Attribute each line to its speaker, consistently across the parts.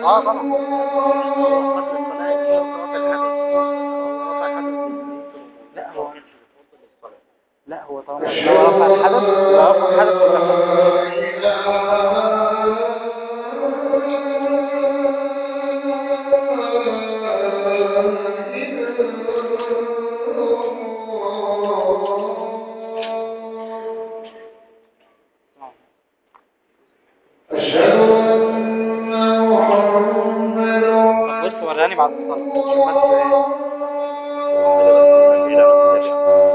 Speaker 1: اه طبعا
Speaker 2: هو قبل الصلاة يشترط رفع الحدث وهو رفع الحدث بالنسبة
Speaker 1: لا هو
Speaker 2: كانش بيفضل الصلاة
Speaker 1: لا هو طالما لو رفع الحدث يبقى رفع الحدث كله طب بص وراني بعد الصلاة بس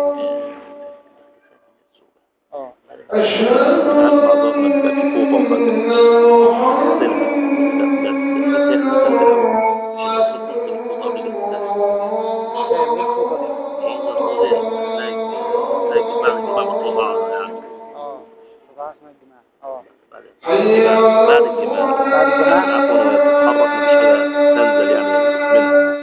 Speaker 1: اه مش فاهم ايه الخطة دي اه استطاع اسمها الجماعة اه
Speaker 3: بعد الجماع
Speaker 1: بعد الجماع
Speaker 3: عفوا وهي بتتحرك مفيش حاجة تنزل يعني منها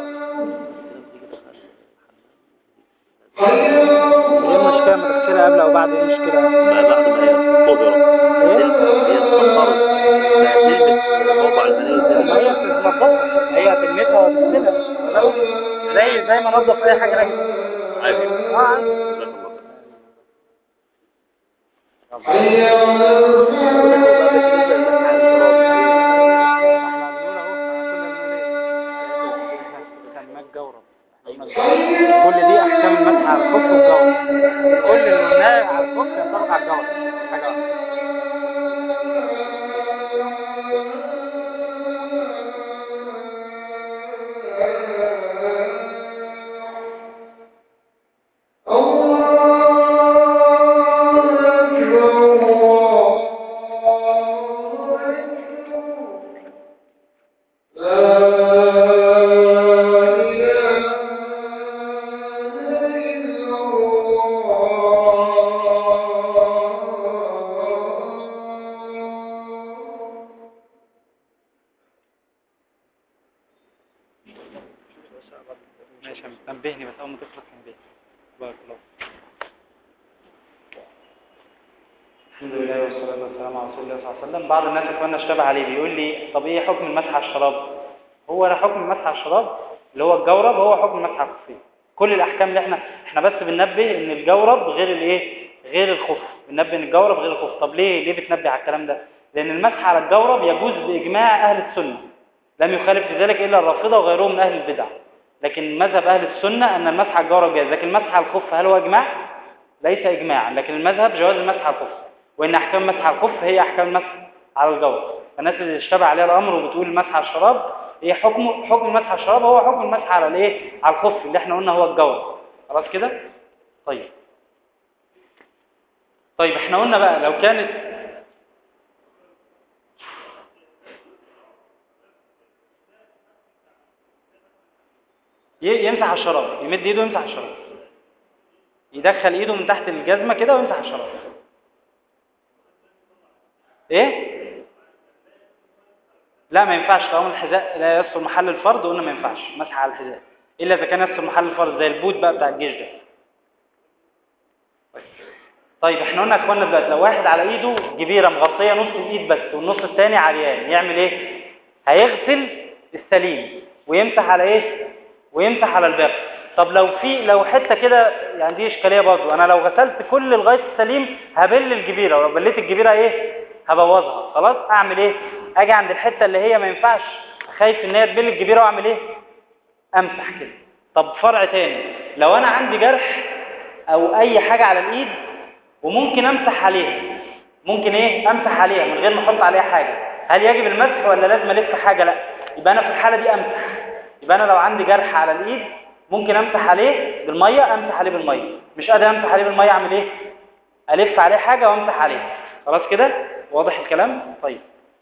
Speaker 1: ايه المشكلة ما تغسلها قبل او بعد ايه المشكلة
Speaker 3: ما بعد ما هي طهرت هي اتطهرت فهتلبس موضع المنية
Speaker 1: ما هي
Speaker 3: تاني
Speaker 1: بتنضفها هي هتلمسها وتغسلها زي زي ما نضف اي حاجة راجل
Speaker 3: عادي
Speaker 1: اه عادي
Speaker 3: جزاك الله خير.
Speaker 1: احنا بنقول اهو احنا كنا بنقول ايه كان الجورب كل دي احكام المسح على الخف والجورب كل اللي قلناه على الخف ينطبق على الجورب حاجه واحده ماشي نبهني بس اول ما تخلص نبهني بارك الله الحمد لله والصلاة والسلام على رسول الله صلى الله عليه وسلم بعض الناس اخواننا اشتبه عليه بيقول لي طب ايه حكم المسح على الشراب هو انا حكم المسح على الشراب اللي هو الجورب هو حكم المسح على الخفين كل الاحكام اللي احنا احنا بس بننبه ان الجورب غير الايه غير الخف بننبه ان الجورب غير الخف طب ليه ليه بتنبه على الكلام ده لان المسح على الجورب يجوز باجماع اهل السنه لم يخالف في ذلك الا الرافضه وغيرهم من اهل البدع لكن مذهب اهل السنه ان المسح على الجورب جائز لكن المسح على الخف هل هو اجماع ليس اجماعا لكن المذهب جواز المسح على الخف وان احكام المسح على الخف هي احكام المسح على الجورب الناس اللي اشتبه عليها الامر وبتقول المسح على الشراب ايه حكم حكم المسح على الشراب هو حكم المسح على الايه على الخف اللي احنا قلنا هو الجورب خلاص كده طيب طيب احنا قلنا بقى لو كانت ي- يمسح على الشراب يمد ايده يمسح على الشراب يدخل ايده من تحت الجزمه كده ويمسح على الشراب ايه لا ما ينفعش طالما الحذاء لا يستر محل الفرض قلنا ما ينفعش مسح على الحذاء الا اذا كان يستر محل الفرض زي البوت بقى بتاع الجيش ده طيب احنا قلنا يا اخوانا دلوقتي لو واحد على ايده جبيره مغطيه نص الايد بس والنص الثاني عريان يعمل ايه هيغسل السليم ويمسح على ايه ويمسح على الباقي طب لو في لو حته كده يعني دي اشكاليه برضه انا لو غسلت كل لغايه السليم هبل الجبيره ولو بليت الجبيره ايه هبوظها خلاص اعمل ايه اجي عند الحته اللي هي ما ينفعش خايف ان هي تبل الجبيره واعمل ايه امسح كده طب فرع تاني لو انا عندي جرح او اي حاجه على الايد وممكن امسح عليها ممكن ايه امسح عليها من غير ما احط عليها حاجه هل يجب المسح ولا لازم الف حاجه لا يبقى انا في الحاله دي امسح يبقى انا لو عندي جرح على الايد ممكن امسح عليه بالميه امسح عليه بالميه مش قادر امسح عليه بالميه اعمل ايه الف عليه حاجه وامسح عليه خلاص كده واضح الكلام طيب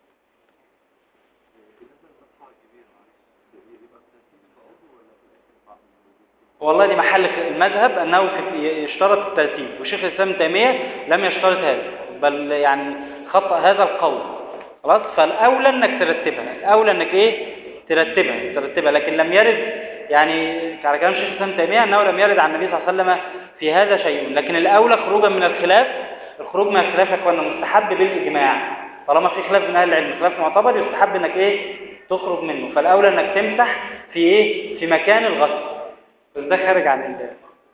Speaker 1: والله دي محل في المذهب انه في- يشترط الترتيب وشيخ الاسلام ابن تيميه لم يشترط هذا بل يعني خطأ هذا القول خلاص فالاولى انك ترتبها الاولى انك ايه ترتبها ترتبها لكن لم يرد يعني على كلام شيخ الاسلام ابن تيميه انه لم يرد عن النبي صلى الله عليه وسلم في هذا شيء لكن الاولى خروجا من الخلاف الخروج من الخلاف يا اخوانا مستحب بالاجماع طالما في خلاف بين اهل العلم خلاف معتبر يستحب انك ايه تخرج منه فالاولى انك تمسح في ايه في مكان الغسل بس ده خارج عن ال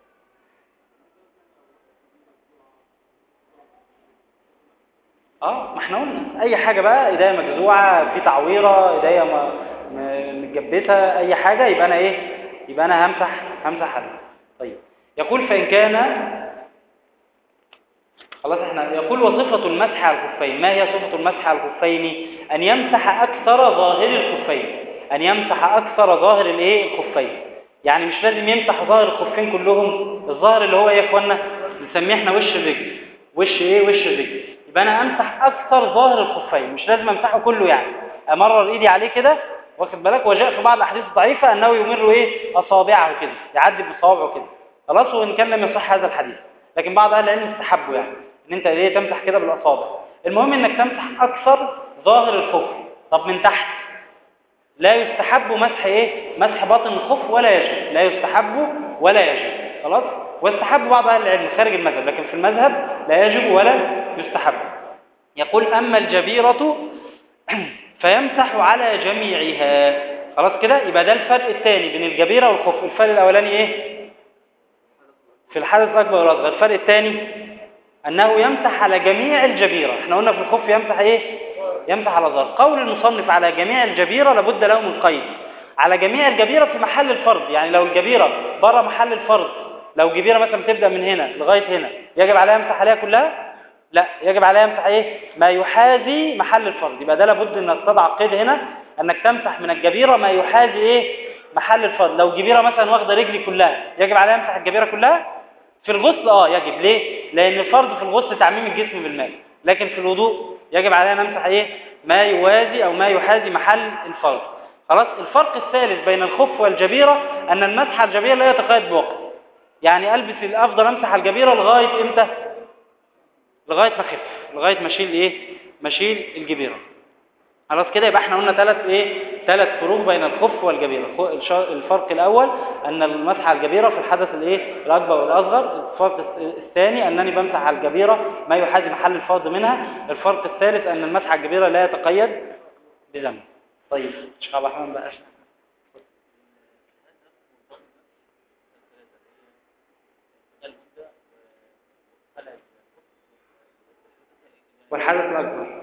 Speaker 1: اه ما احنا قلنا اي حاجه بقى ايديا مجزوعه في تعويره ايديا م- م- متجبسه اي حاجه يبقى انا ايه يبقى انا همسح همسح عليها طيب يقول فان كان خلاص احنا يقول وصفة المسح على الخفين ما هي صفة المسح على الخفين ان يمسح اكثر ظاهر الخفين ان يمسح اكثر ظاهر الايه الخفين يعني مش لازم يمسح ظاهر الخفين كلهم الظاهر اللي هو ايه يا اخوانا بنسميه احنا وش الرجل وش ايه وش الرجل يبقى انا امسح اكثر ظاهر الخفين مش لازم امسحه كله يعني امرر ايدي عليه كده واخد بالك وجاء في بعض الاحاديث الضعيفه انه يمر ايه اصابعه كده يعدي بصوابعه كده خلاص وان كان لم يصح هذا الحديث لكن بعض اهل العلم استحبوا يعني ان انت ايه تمسح كده بالاصابع المهم انك تمسح اكثر ظاهر الخف طب من تحت لا يستحب مسح ايه مسح باطن الخف ولا يجب لا يستحب ولا يجب خلاص واستحب بعض اهل العلم خارج المذهب لكن في المذهب لا يجب ولا يستحب يقول اما الجبيره فيمسح على جميعها خلاص كده يبقى ده الفرق الثاني بين الجبيره والخف الفرق الاولاني ايه في الحدث الاكبر والاصغر الفرق الثاني انه يمسح على جميع الجبيره احنا قلنا في الخف يمسح ايه يمسح على ظهر قول المصنف على جميع الجبيره لابد له من قيد على جميع الجبيره في محل الفرض يعني لو الجبيره بره محل الفرض لو جبيره مثلا بتبدا من هنا لغايه هنا يجب عليها يمسح عليها كلها لا يجب عليها يمسح ايه ما يحاذي محل الفرض يبقى ده لابد انك تضع قيد هنا انك تمسح من الجبيره ما يحاذي ايه محل الفرض لو جبيره مثلا واخده رجلي كلها يجب عليها يمسح الجبيره كلها في الغسل اه يجب ليه لان الفرض في الغسل تعميم الجسم بالماء لكن في الوضوء يجب علينا نمسح ايه ما يوازي او ما يحاذي محل الفرض خلاص الفرق الثالث بين الخف والجبيره ان المسح على الجبيره لا يتقيد بوقت يعني البس الافضل امسح على الجبيره لغايه امتى لغايه ما اخف لغايه ما اشيل ايه ما اشيل الجبيره خلاص كده يبقى احنا قلنا ثلاث ايه ثلاث فروق بين الخف والجبيره خ- الش- الفرق الاول ان المسح على الجبيره في الحدث الايه الاكبر والاصغر الفرق الث- الثاني انني بمسح على الجبيره ما يحاذي محل الفرض منها الفرق الثالث ان المسح على الجبيره لا يتقيد بذنب طيب شيخ عبد الرحمن بقى والحدث الاكبر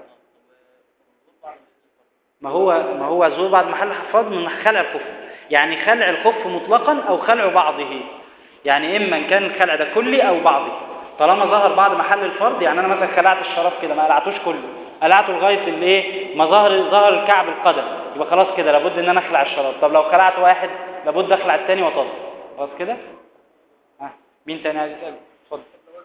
Speaker 1: ما هو ما هو زور بعد محل حفاظ من خلع الخف يعني خلع الخف مطلقا او خلع بعضه يعني اما ان كان الخلع ده كلي او بعضي طالما ظهر بعد محل الفرض يعني انا مثلا خلعت الشراب كده ما قلعتوش كله قلعته لغايه الايه ما ظهر ظهر الكعب القدم يبقى خلاص كده لابد ان انا اخلع الشراب طب لو خلعت واحد لابد اخلع الثاني واطلع خلاص كده ها مين تاني عايز يسال اتفضل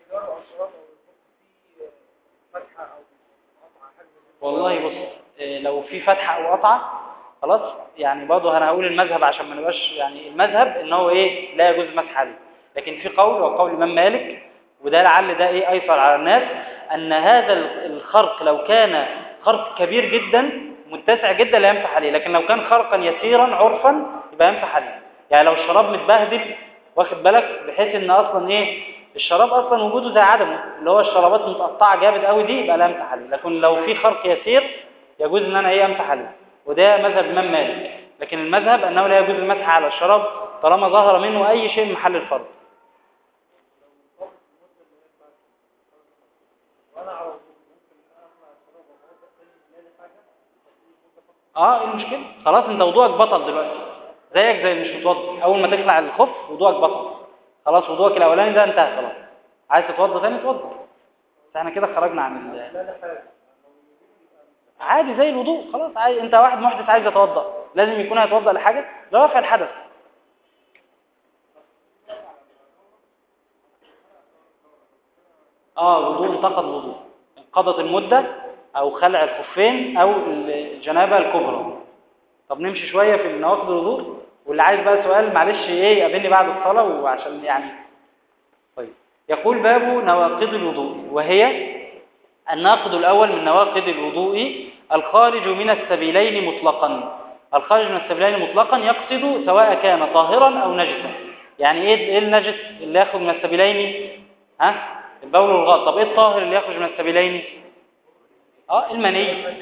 Speaker 1: والله بص إيه، لو في فتحة او قطعة خلاص يعني برضه انا هقول المذهب عشان ما نبقاش يعني المذهب ان هو ايه لا يجوز المسح عليه لكن في قول وقول الامام مالك وده لعل ده ايه ايسر على الناس ان هذا الخرق لو كان خرق كبير جدا متسع جدا لا يمسح عليه لكن لو كان خرقا يسيرا عرفا يبقى يمسح عليه يعني لو الشراب متبهدل واخد بالك بحيث ان اصلا ايه الشراب اصلا وجوده زي عدمه اللي هو الشرابات متقطعه جامد قوي دي يبقى لا امسح عليه لكن لو في خرق يسير يجوز ان انا ايه امسح عليه وده مذهب الامام مالك لكن المذهب انه لا يجوز المسح على الشراب طالما ظهر منه اي شيء من محل الفرض اه ايه المشكله خلاص انت وضوءك بطل دلوقتي زيك زي اللي مش متوضي اول ما تخلع الخف وضوءك بطل خلاص وضوءك الاولاني ده انتهى خلاص عايز تتوضى تاني اتوضى بس احنا كده خرجنا عن ال عادي زي الوضوء خلاص عادي انت واحد محدث عايز يتوضا لازم يكون هيتوضا لحاجه لرفع الحدث اه وضوء انتقد وضوء انقضت المده او خلع الخفين او الجنابه الكبرى طب نمشي شويه في نواقض الوضوء واللي عايز بقى سؤال معلش ايه قابلني بعد الصلاه وعشان يعني طيب يقول باب نواقض الوضوء وهي الناقض الأول من نواقض الوضوء الخارج من السبيلين مطلقا الخارج من السبيلين مطلقا يقصد سواء كان طاهرا أو نجسا يعني إيه إيه النجس اللي يخرج من السبيلين ها البول والغائط طب إيه الطاهر اللي يخرج من السبيلين اه المني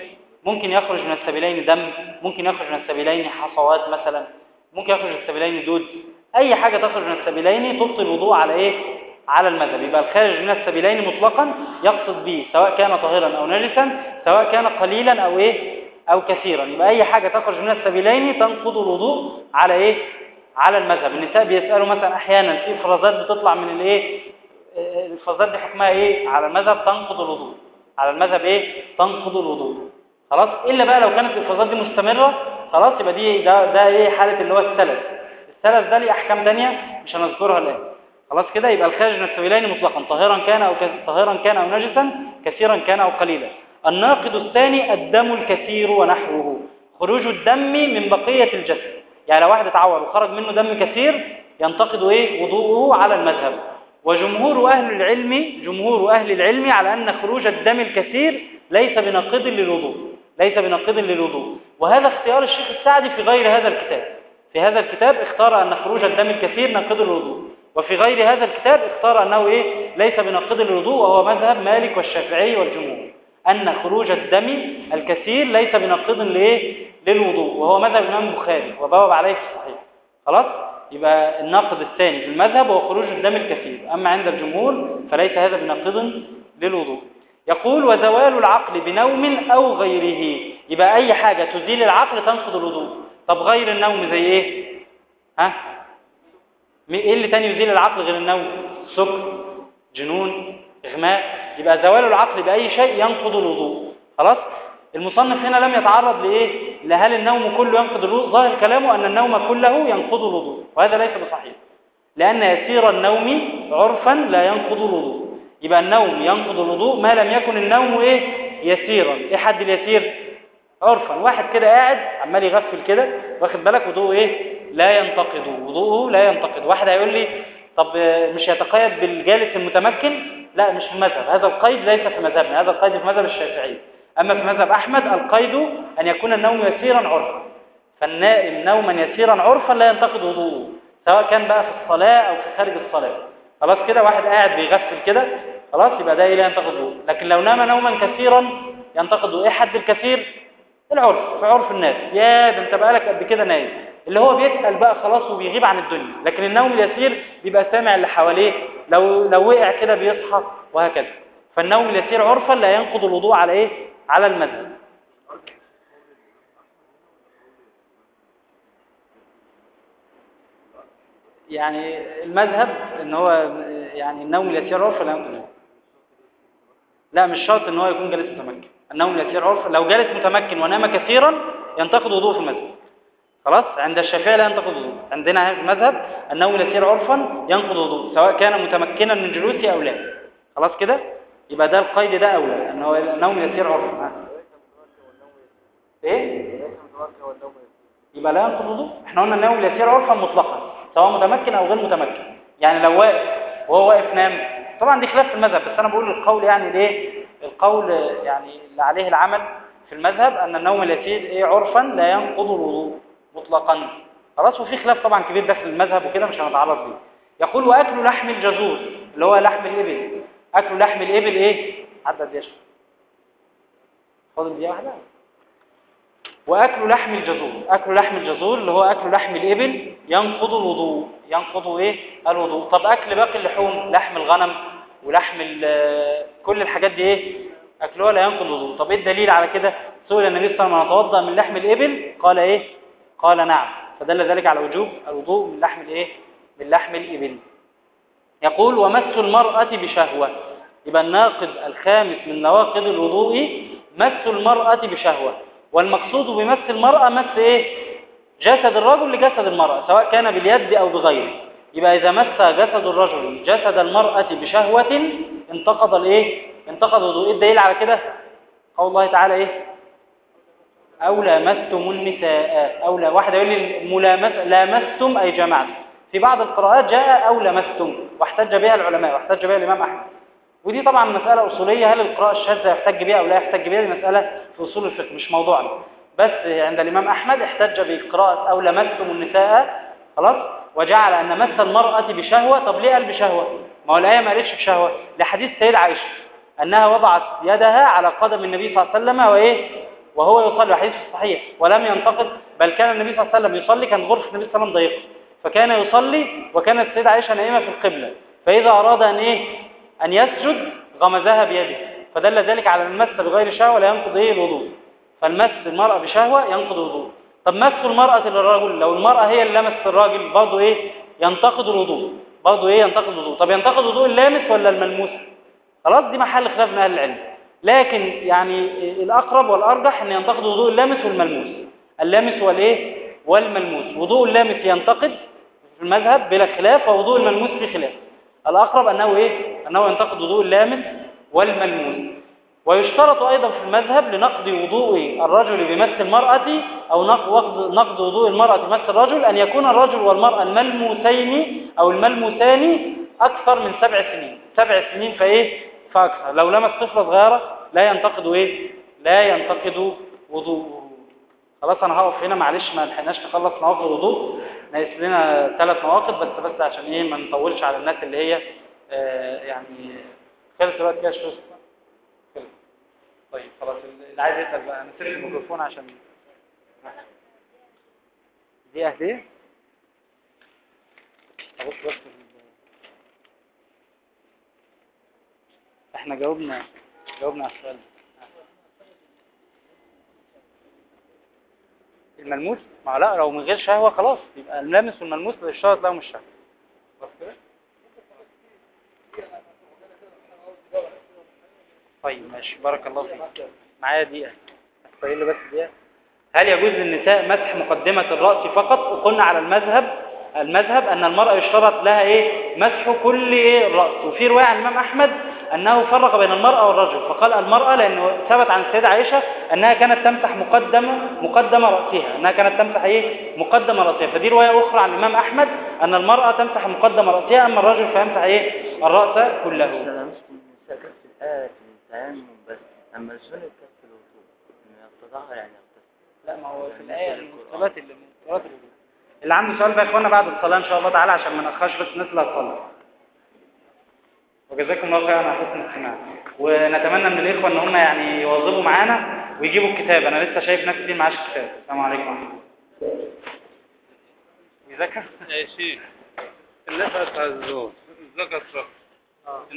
Speaker 1: ممكن يخرج من السبيلين دم ممكن يخرج من السبيلين حصوات مثلا ممكن يخرج من السبيلين دود اي حاجه تخرج من السبيلين تبطل الوضوء على ايه على المذهب يبقى الخارج من السبيلين مطلقا يقصد به سواء كان طاهرا او نجسا سواء كان قليلا او ايه او كثيرا يبقى اي حاجه تخرج من السبيلين تنقض الوضوء على ايه على المذهب النساء بيسالوا مثلا احيانا في افرازات بتطلع من الايه آه، الافرازات دي حكمها ايه على المذهب تنقض الوضوء على المذهب ايه تنقض الوضوء خلاص الا بقى لو كانت الافرازات دي مستمره خلاص يبقى دي ده ده ايه حاله اللي هو السلف السلف ده ليه احكام ثانيه مش هنذكرها الان خلاص كده يبقى الخارج من السبيلين مطلقا طاهرا كان او كث- طاهرا كان او نجسا كثيرا كان او قليلا الناقض الثاني الدم الكثير ونحوه خروج الدم من بقيه الجسد يعني لو واحد اتعور وخرج منه دم كثير ينتقد ايه وضوءه على المذهب وجمهور اهل العلم جمهور اهل العلم على ان خروج الدم الكثير ليس بناقض للوضوء ليس بناقض للوضوء وهذا اختيار الشيخ السعدي في غير هذا الكتاب في هذا الكتاب اختار ان خروج الدم الكثير ناقض للوضوء وفي غير هذا الكتاب اختار انه ايه ليس بناقض للوضوء وهو مذهب مالك والشافعي والجمهور ان خروج الدم الكثير ليس بناقض لايه للوضوء وهو مذهب الامام البخاري وبوب عليه في الصحيح خلاص يبقى الناقض الثاني في المذهب هو خروج الدم الكثير اما عند الجمهور فليس هذا بناقض للوضوء يقول وزوال العقل بنوم او غيره يبقى اي حاجه تزيل العقل تنقض الوضوء طب غير النوم زي ايه ها م- ايه اللي تاني يزيل العقل غير النوم سكر جنون اغماء يبقى زوال العقل باي شيء ينقض الوضوء خلاص المصنف هنا لم يتعرض لايه لهل النوم كله ينقض الوضوء ظاهر كلامه ان النوم كله ينقض الوضوء وهذا ليس بصحيح لان يسير النوم عرفا لا ينقض الوضوء يبقى النوم ينقض الوضوء ما لم يكن النوم ايه يسيرا ايه حد اليسير عرفا واحد كده قاعد عمال يغفل كده واخد بالك وضوءه ايه لا ينتقد وضوءه لا ينتقد واحد هيقول لي طب آه، مش يتقيد بالجالس المتمكن لا مش في المذهب هذا القيد ليس في مذهبنا هذا القيد في مذهب الشافعي اما في مذهب احمد القيد ان يكون النوم يسيرا عرفا فالنائم نوما يسيرا عرفا لا ينتقد وضوءه سواء كان بقى في الصلاه او في خارج الصلاه خلاص كده واحد قاعد بيغفل كده خلاص يبقى ده إيه لا ينتقد وضوءه لكن لو نام نوما كثيرا ينتقد وضوءه. ايه حد الكثير العرف في عرف الناس يا ده انت بقالك قد كده نايم اللي هو بيسأل بقى خلاص وبيغيب عن الدنيا لكن النوم اليسير بيبقى سامع اللي حواليه لو لو وقع كده بيصحى وهكذا فالنوم اليسير عرفا لا ينقض الوضوء على ايه على المذهب يعني المذهب ان هو يعني النوم اليسير عرفا لا ينقض الوضوء لا مش شرط ان هو يكون جالس متمكن النوم اليسير عرفا لو جالس متمكن ونام كثيرا ينتقد وضوء في المذهب خلاص عند الشافعي لا ينتقد وضوء عندنا في المذهب النوم اليسير عرفا ينقض وضوء سواء كان متمكنا من جلوسه او لا خلاص كده يبقى ده القيد ده اولى ان هو النوم اليسير عرفا ها. ايه يبقى لا ينقض وضوء احنا قلنا النوم اليسير عرفا مطلقا سواء متمكن او غير متمكن يعني لو واقف وهو واقف نام طبعا دي خلاف في المذهب بس انا بقول القول يعني ليه القول يعني اللي عليه العمل في المذهب ان النوم اليسير ايه عرفا لا ينقض الوضوء مطلقا خلاص وفي خلاف طبعا كبير داخل المذهب وكده مش هنتعرض ليه يقول واكل لحم الجزور اللي هو لحم الابل اكل لحم الابل ايه عدد يشرب فاضل دي واحده واكل لحم الجزور اكل لحم الجزور اللي هو اكل لحم الابل ينقض الوضوء ينقض ايه الوضوء طب اكل باقي اللحوم لحم الغنم ولحم ال- كل الحاجات دي ايه اكلها لا ينقض الوضوء طب ايه الدليل على كده سئل النبي صلى الله عليه وسلم نتوضا من لحم الابل قال ايه قال نعم فدل ذلك على وجوب الوضوء من لحم الايه من لحم الابل يقول ومس المرأة بشهوة يبقى الناقض الخامس من نواقض الوضوء مس المرأة بشهوة والمقصود بمس المرأة مس ايه جسد الرجل لجسد المرأة سواء كان باليد او بغيره يبقى اذا مس جسد الرجل جسد المرأة بشهوة انتقض الايه انتقض الوضوء ايه الدليل على كده قول الله تعالى ايه أو لامستم النساء أو لا واحد يقول لي ملامس لامستم أي جمعتم في بعض القراءات جاء أو لمستم واحتج بها العلماء واحتج بها الإمام أحمد ودي طبعا مسألة أصولية هل القراءة الشاذة يحتج بها أو لا يحتج بها دي مسألة في أصول الفقه مش موضوعنا بس عند الإمام أحمد احتج بقراءة أو لمستم النساء خلاص وجعل أن مس المرأة بشهوة طب ليه قال بشهوة ما هو الآية ما قالتش بشهوة لحديث سيد عائشة أنها وضعت يدها على قدم النبي صلى الله عليه وسلم وإيه وهو يصلي الحديث في الصحيح ولم ينتقد بل كان النبي صلى الله عليه وسلم يصلي كان غرفة النبي صلى الله عليه وسلم ضيقة فكان يصلي وكانت السيدة عائشة نائمة في القبلة فإذا أراد أن إيه أن يسجد غمزها بيده فدل ذلك على المس بغير شهوة لا ينقض إيه الوضوء فالمس المرأة بشهوة ينقض الوضوء طب مس المرأة للرجل لو المرأة هي اللي لمست الراجل برضه إيه ينتقض الوضوء برضه إيه ينتقض الوضوء طب ينتقض الوضوء اللامس ولا الملموس خلاص دي محل خلاف من أهل العلم لكن يعني الأقرب والأرجح أن ينتقد وضوء اللامس والملموس اللامس والإيه والملموس وضوء اللامس ينتقد في المذهب بلا خلاف ووضوء الملموس في خلاف الأقرب أنه إيه أنه ينتقد وضوء اللامس والملموس ويشترط أيضا في المذهب لنقض وضوء الرجل بمس المرأة أو نقض نقض وضوء المرأة بمس الرجل أن يكون الرجل والمرأة الملموسين أو الملموسان أكثر من سبع سنين سبع سنين فإيه فأكثر لو لمس طفلة صغيرة لا ينتقد إيه لا ينتقد وضوءه خلاص أنا هقف هنا معلش ما لحقناش نخلص نواقض الوضوء ناقص لنا ثلاث نواقض بس بس عشان إيه ما نطولش على الناس اللي هي آه يعني خلص الوقت كده شوية خلص. طيب خلاص اللي عايز يسأل بقى نسيب الميكروفون عشان دي أهدية أبص بس ال- احنا جاوبنا جاوبنا على السؤال ده. الملموس ما لا لو من غير شهوة خلاص يبقى الملامس والملموس اشترط لهم الشهوة بس كده طيب ماشي بارك الله فيك معايا دقيقة استغل بس دقيقة هل يجوز للنساء مسح مقدمة الرأس فقط وقلنا على المذهب المذهب أن المرأة يشترط لها إيه مسح كل إيه الرأس وفي رواية عن الإمام أحمد أنه فرق بين المرأة والرجل فقال المرأة لأنه ثبت عن السيدة عائشة أنها كانت تمسح مقدم مقدم رأسها أنها كانت تمسح إيه مقدم رأسها فدي رواية أخرى عن الإمام أحمد أن المرأة تمسح مقدم رأسها أما الرجل فيمسح إيه الرأس كله
Speaker 3: انا مش النساء كف الآية في التيمم بس أما السنة كف الوضوء إنه يقتضعها يعني يغتسل
Speaker 1: لا ما هو في الآية المناسبات اللي مناسبات الوضوء اللي عنده سؤال بقى يا اخوانا بعد الصلاة إن شاء الله تعالى عشان ما نأخرش بس الناس اللي هتصلي وجزاكم الله خيرا على حسن الاستماع ونتمنى من الإخوة إن هم يعني يواظبوا معانا ويجيبوا الكتاب أنا لسه شايف ناس كتير معاش كتاب السلام عليكم ورحمة الله يذاكر
Speaker 4: يا شيخ النفس عزوز ذكر